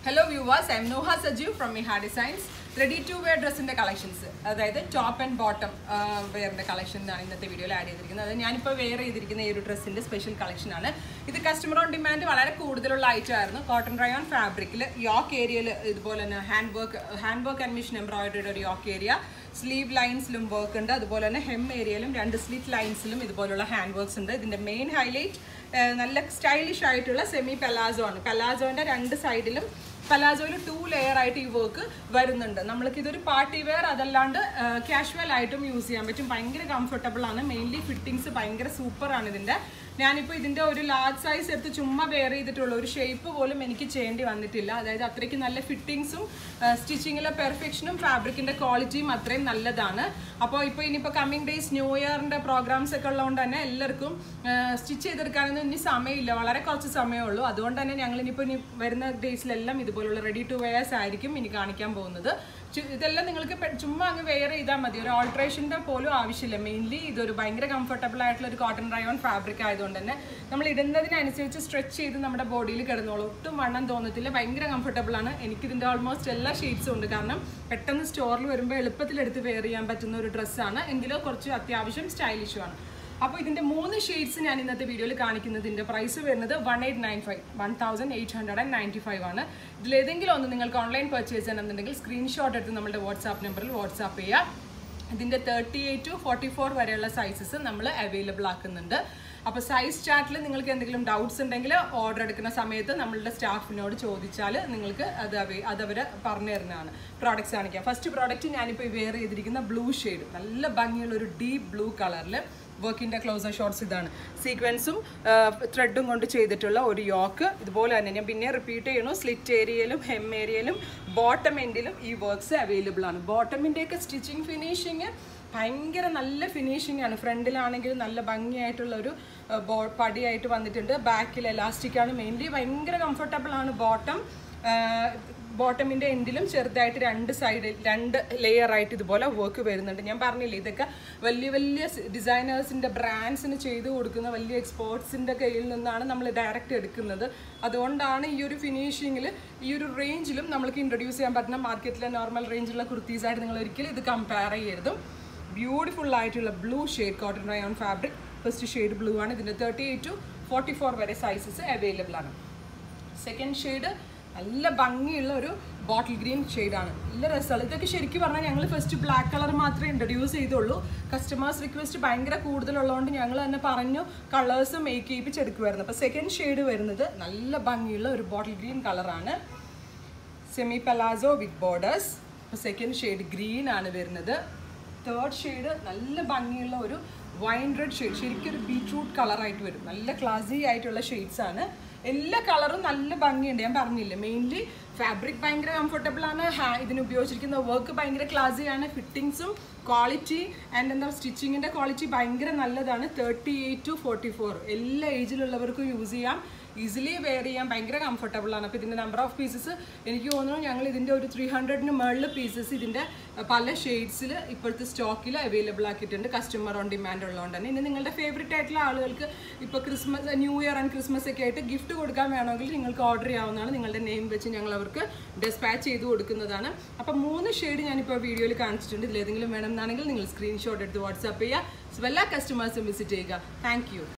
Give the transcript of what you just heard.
hello viewers I'm Noha Sajeev from Miha designs ready to wear ഡ്രസ്സിന്റെ collections അതായത് top and bottom വെയറിന്റെ കളക്ഷനാണ് ഇന്നത്തെ വീഡിയോയിൽ ആഡ് ചെയ്തിരിക്കുന്നത് അത് ഞാനിപ്പോൾ വെയർ ചെയ്തിരിക്കുന്ന ഈ ഒരു ഡ്രസ്സിന്റെ സ്പെഷ്യൽ കളക്ഷൻ ആണ് ഇത് കസ്റ്റമർ ഓൺ ഡിമാൻഡ് വളരെ കൂടുതലുള്ള ഐറ്റം ആയിരുന്നു കോട്ടൺ റയോൺ ഫാബ്രിക്കിൽ യോക്ക് ഏരിയയിൽ ഇതുപോലെ തന്നെ hand work hand work and machine എംബ്രോയിഡറിയുടെ ഒരു യോക്ക് ഏരിയ സ്ലീവ് ലൈൻസിലും വർക്ക് ഉണ്ട് അതുപോലെ തന്നെ ഹെം ഏരിയയിലും രണ്ട് സ്ലിറ്റ് ലൈൻസിലും ഇതുപോലുള്ള ഹാൻഡ് വർക്ക്സ് ഉണ്ട് ഇതിന്റെ മെയിൻ ഹൈലൈറ്റ് നല്ല സ്റ്റൈലിഷ് ആയിട്ടുള്ള സെമി പെലാസോ ആണ് പെലാസോന്റെ രണ്ട് സൈഡിലും പലാസോയിൽ ടു ലെയർ ആയിട്ട് ഈ വർക്ക് വരുന്നുണ്ട് നമ്മൾക്ക് ഇതൊരു പാർട്ടി വെയർ അതല്ലാണ്ട് കാഷ്വൽ ആയിട്ടും യൂസ് ചെയ്യാൻ പറ്റും ഭയങ്കര കംഫർട്ടബിൾ ആണ് മെയിൻലി ഫിറ്റിങ്സ് ഭയങ്കര സൂപ്പർ ആണ് ഇതിന്റെ ഞാനിപ്പോൾ ഇതിന്റെ ഒരു ലാർജ് സൈസ് എടുത്ത് ചുമ്മാ വെയർ ചെയ്തിട്ടുള്ള ഒരു ഷേപ്പ് പോലും എനിക്ക് ചെയ്യേണ്ടി വന്നിട്ടില്ല അതായത് അത്രയ്ക്ക് നല്ല ഫിറ്റിങ്സും സ്റ്റിച്ചിങ്ങിലെ പെർഫെക്ഷനും ഫാബ്രിക്കിന്റെ ക്വാളിറ്റിയും അത്രയും നല്ലതാണ് അപ്പോൾ ഇപ്പോൾ ഇനിയിപ്പോൾ കമ്മിങ് ഡേയ്സ് ന്യൂ ഇയറിന്റെ പ്രോഗ്രാംസ് ഒക്കെ ഉള്ളതുകൊണ്ട് തന്നെ എല്ലാവർക്കും സ്റ്റിച്ച് ചെയ്തെടുക്കാനൊന്നും ഇനി സമയമില്ല വളരെ കുറച്ച് സമയമേ ഉള്ളൂ അതുകൊണ്ട് തന്നെ ഞങ്ങൾ ഇനിയിപ്പോൾ ഇനി വരുന്ന ഡേയ്സിലെല്ലാം ഇതുപോലുള്ള റെഡി ടു വെയേഴ്സ് ആയിരിക്കും ഇനി കാണിക്കാൻ പോകുന്നത് ചു- ഇതെല്ലാം നിങ്ങൾക്ക് പെ- ചുമ്മാ അങ്ങ് വെയർ ചെയ്താൽ മതി ഒരു ഓൾട്രേഷൻ്റെ പോലും ആവശ്യമില്ല മെയിൻലി ഇതൊരു ഭയങ്കര കംഫർട്ടബിൾ ആയിട്ടുള്ള ഒരു കോട്ടൺ റയോൺ ഫാബ്രിക് ആയതുകൊണ്ട് തന്നെ നമ്മൾ ഇടുന്നതിനനുസരിച്ച് സ്ട്രെച്ച് ചെയ്ത് നമ്മുടെ ബോഡിയിൽ കിടന്നോളൂ ഒട്ടും വണ്ണം തോന്നത്തില്ല ഭയങ്കര കംഫർട്ടബിൾ ആണ് എനിക്കിതിൻ്റെ ഓൾമോസ്റ്റ് എല്ലാ ഷെയ്ഡ്സും ഉണ്ട് കാരണം പെട്ടെന്ന് സ്റ്റോറിൽ വരുമ്പോൾ എളുപ്പത്തിൽ എടുത്ത് വെയർ ചെയ്യാൻ പറ്റുന്ന ഒരു ഡ്രസ്സാണ് എങ്കിലും കുറച്ച് അത്യാവശ്യം സ്റ്റൈലിഷുമാണ് അപ്പോൾ ഇതിന്റെ മൂന്ന് ഷെയ്ഡ്സ് ഞാൻ ഇന്നത്തെ വീഡിയോയിൽ കാണിക്കുന്നതിന്റെ പ്രൈസ് വരുന്നത് one eight nine five one thousand eight hundred and ninety five ആണ് ഇതിലേതെങ്കിലും ഒന്ന് നിങ്ങൾക്ക് ഓൺലൈൻ പർച്ചേസ് ചെയ്യണമെന്നുണ്ടെങ്കിൽ സ്ക്രീൻഷോട്ട് എടുത്ത് നമ്മുടെ വാട്സാപ്പ് നമ്പറിൽ വാട്സാപ്പ് ചെയ്യുക ഇതിന്റെ thirty eight to forty four വരെയുള്ള സൈസസ് നമ്മൾ അവൈലബിൾ ആക്കുന്നുണ്ട് അപ്പോൾ സൈസ് ചാർട്ടിൽ നിങ്ങൾക്ക് എന്തെങ്കിലും ഡൗട്ട്സ് ഉണ്ടെങ്കിൽ ഓർഡർ എടുക്കുന്ന സമയത്ത് നമ്മളുടെ സ്റ്റാഫിനോട് ചോദിച്ചാൽ നിങ്ങൾക്ക് അത് അവ അതവർ പറഞ്ഞു തരുന്നതാണ് പ്രോഡക്റ്റ്സ് കാണിക്കാം ഫസ്റ്റ് പ്രോഡക്റ്റ് ഞാനിപ്പോൾ വെയർ ചെയ്തിരിക്കുന്ന ബ്ലൂ ഷെയ്ഡ് നല്ല ഭംഗിയുള്ള ഒരു ഡീപ്പ് ബ്ലൂ കളറിൽ വർക്കിൻ്റെ ക്ലോസർ ഷോർട്സ് ഇതാണ് സീക്വൻസും ത്രെഡും കൊണ്ട് ചെയ്തിട്ടുള്ള ഒരു യോക്ക് ഇതുപോലെ തന്നെ ഞാൻ പിന്നെ റിപ്പീറ്റ് ചെയ്യണു സ്ലിറ്റ് ഏരിയയിലും ഹെം ഏരിയയിലും ബോട്ടം എൻഡിലും ഈ വർക്ക്സ് അവൈലബിൾ ആണ് ബോട്ടമിൻ്റെയൊക്കെ സ്റ്റിച്ചിങ് ഫിനിഷിങ് ഭയങ്കര നല്ല ഫിനിഷിംഗ് ആണ് ഫ്രണ്ടിലാണെങ്കിൽ നല്ല ഭംഗിയായിട്ടുള്ള ഒരു ബോ പടിയായിട്ട് വന്നിട്ടുണ്ട് ബാക്കിൽ എലാസ്റ്റിക് ആണ് മെയിൻലി ഭയങ്കര കംഫർട്ടബിൾ ആണ് ബോട്ടം ബോട്ടമിൻ്റെ എൻഡിലും ചെറുതായിട്ട് രണ്ട് സൈഡിൽ രണ്ട് ലെയർ ആയിട്ട് ഇതുപോലെ വർക്ക് വരുന്നുണ്ട് ഞാൻ പറഞ്ഞില്ലേ ഇതൊക്കെ വലിയ വലിയ ഡിസൈനേഴ്സിൻ്റെ ബ്രാൻഡ്സിന് ചെയ്തു കൊടുക്കുന്ന വലിയ എക്സ്പോർട്സിൻ്റെ കയ്യിൽ നിന്നാണ് നമ്മൾ ഡയറക്റ്റ് എടുക്കുന്നത് അതുകൊണ്ടാണ് ഈ ഒരു ഫിനിഷിങ്ങിൽ ഈ ഒരു റേഞ്ചിലും നമ്മൾക്ക് ഇൻട്രൊഡ്യൂസ് ചെയ്യാൻ പറ്റുന്ന മാർക്കറ്റിലെ നോർമൽ റേഞ്ചിലുള്ള കുർത്തീസായിട്ട് നിങ്ങൾ ഒരിക്കലും ഇത് കമ്പയർ ചെയ്യരുതും ബ്യൂട്ടിഫുൾ ആയിട്ടുള്ള blue shade cotton rayon fabric first shade blue ആണ് ഇതിൻ്റെ thirty eight to forty four വരെ സൈസസ് അവൈലബിൾ ആണ് സെക്കൻഡ് ഷെയ്ഡ് നല്ല ഭംഗിയുള്ള ഒരു ബോട്ടിൽ ഗ്രീൻ ഷെയ്ഡാണ് നല്ല രസമാണ് ഇതൊക്കെ ശരിക്കും പറഞ്ഞാൽ ഞങ്ങൾ ഫസ്റ്റ് ബ്ലാക്ക് കളർ മാത്രമേ ഇൻട്രൊഡ്യൂസ് ചെയ്തുള്ളൂ കസ്റ്റമേഴ്സ് റിക്വസ്റ്റ് ഭയങ്കര കൂടുതലുള്ളതുകൊണ്ട് ഞങ്ങൾ തന്നെ പറഞ്ഞു കളേഴ്സ് മേക്ക് ചെയ്യിപ്പിച്ചെടുക്കുമായിരുന്നു അപ്പോൾ സെക്കൻഡ് ഷെയ്ഡ് വരുന്നത് നല്ല ഭംഗിയുള്ള ഒരു ബോട്ടിൽ ഗ്രീൻ കളറാണ് സെമി പലാസോ വിത്ത് ബോർഡേഴ്സ് അപ്പോൾ സെക്കൻഡ് ഷെയ്ഡ് ഗ്രീൻ ആണ് വരുന്നത് തേർഡ് ഷെയ്ഡ് നല്ല ഭംഗിയുള്ള ഒരു വൈൻ റെഡ് ഷെയ്ഡ് ശരിക്കും ഒരു ബീട്രൂട്ട് കളറായിട്ട് വരും നല്ല ക്ലാസി ആയിട്ടുള്ള ഷെയ്ഡ്സ് ആണ് എല്ലാ കളറും നല്ല ഭംഗിയുണ്ട് ഞാൻ പറഞ്ഞില്ലേ മെയിൻലി ഫാബ്രിക് ഭയങ്കര കംഫർട്ടബിൾ ആണ് ഹാ- ഇതിന് ഉപയോഗിച്ചിരിക്കുന്ന വർക്ക് ഭയങ്കര ക്ലാസി ആണ് ഫിറ്റിങ്സും ക്വാളിറ്റി ആൻഡ് എന്താ സ്റ്റിച്ചിങ്ങിൻ്റെ ക്വാളിറ്റി ഭയങ്കര നല്ലതാണ് thirty eight to forty four എല്ലാ ഏജിലുള്ളവർക്കും യൂസ് ചെയ്യാം ഈസിലി വെയർ ചെയ്യാൻ ഭയങ്കര കംഫർട്ടബിൾ ആണ് അപ്പോൾ ഇതിൻ്റെ നമ്പർ ഓഫ് പീസസ് എനിക്ക് തോന്നുന്നു ഞങ്ങൾ ഇതിൻ്റെ ഒരു ത്രീ ഹൺഡ്രഡിന് മുകളിൽ പീസസ് ഇതിൻ്റെ പല ഷെയ്ഡ്സിൽ ഇപ്പോഴത്തെ സ്റ്റോക്കിൽ അവൈലബിൾ ആക്കിയിട്ടുണ്ട് കസ്റ്റമർ ഓൺ ഡിമാൻഡ് ഉള്ളതുകൊണ്ട് തന്നെ ഇനി നിങ്ങളുടെ ഫേവറേറ്റ് ആയിട്ടുള്ള ആളുകൾക്ക് ഇപ്പോൾ Christmas new year and Christmas ഒക്കെ ആയിട്ട് ഗിഫ്റ്റ് കൊടുക്കാൻ വേണമെങ്കിൽ നിങ്ങൾക്ക് ഓർഡർ ചെയ്യാവുന്നതാണ് നിങ്ങളുടെ നെയിം വെച്ച് ഞങ്ങൾ അവർക്ക് ഡെസ്പാച്ച് ചെയ്ത് കൊടുക്കുന്നതാണ് അപ്പോൾ മൂന്ന് ഷെയ്ഡ് ഞാനിപ്പോൾ വീഡിയോയിൽ കാണിച്ചിട്ടുണ്ട് ഇതിലേതെങ്കിലും വേണമെന്നാണെങ്കിൽ നിങ്ങൾ സ്ക്രീൻഷോട്ട് എടുത്ത് വാട്സാപ്പ് ചെയ്യുക എല്ലാ കസ്റ്റമേഴ്സും വിസിറ്റ് ചെയ്യുക താങ്ക്